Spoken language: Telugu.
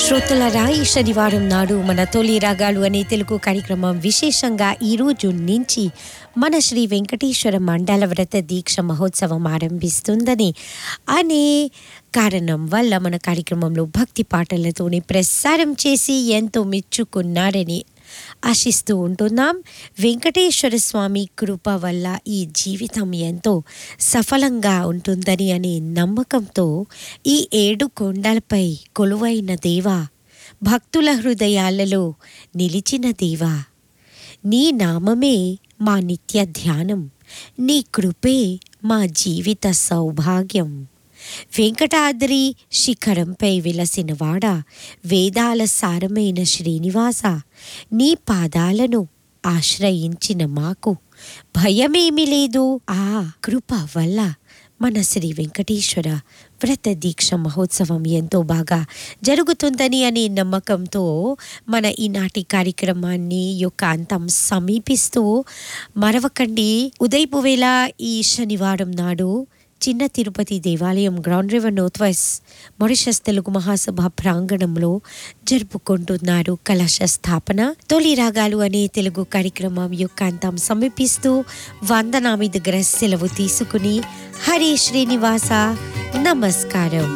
శ్రోతలరా ఈ శనివారం నాడు మన తొలి రాగాలు అనే తెలుగు కార్యక్రమం విశేషంగా ఈ రోజు నుంచి మన శ్రీ వెంకటేశ్వర మండల వ్రత దీక్ష మహోత్సవం ఆరంభిస్తుందని అనే కారణం వల్ల మన కార్యక్రమంలో భక్తి పాటలతోనే ప్రసారం చేసి ఎంతో మెచ్చుకున్నారని ఆశిస్తూ ఉంటున్నాం వెంకటేశ్వర స్వామి కృప వల్ల ఈ జీవితం ఎంతో సఫలంగా ఉంటుందని అనే నమ్మకంతో ఈ ఏడు కొండలపై కొలువైన దేవా భక్తుల హృదయాలలో నిలిచిన దేవా నీ నామమే మా నిత్య ధ్యానం నీ కృపే మా జీవిత సౌభాగ్యం వెంకటాద్రి శిఖరంపై విలసినవాడా వేదాల సారమైన శ్రీనివాస నీ పాదాలను ఆశ్రయించిన మాకు భయమేమి లేదు ఆ కృప వల్ల మన శ్రీ వెంకటేశ్వర వ్రత దీక్ష మహోత్సవం ఎంతో బాగా జరుగుతుందని అనే నమ్మకంతో మన ఈనాటి కార్యక్రమాన్ని యొక్క అంతం సమీపిస్తూ మరవకండి ఉదయపు వేళ ఈ శనివారం నాడు చిన్న తిరుపతి దేవాలయం ground river north west Mauritius Telugu మహాసభ ప్రాంగణంలో జరుపుకుంటున్నారు కలశ స్థాపన తొలి రాగాలు అనే తెలుగు కార్యక్రమం యొక్క అంతం సమీపిస్తూ వందనామి దగ్గర సెలవు తీసుకుని హరి శ్రీనివాస నమస్కారం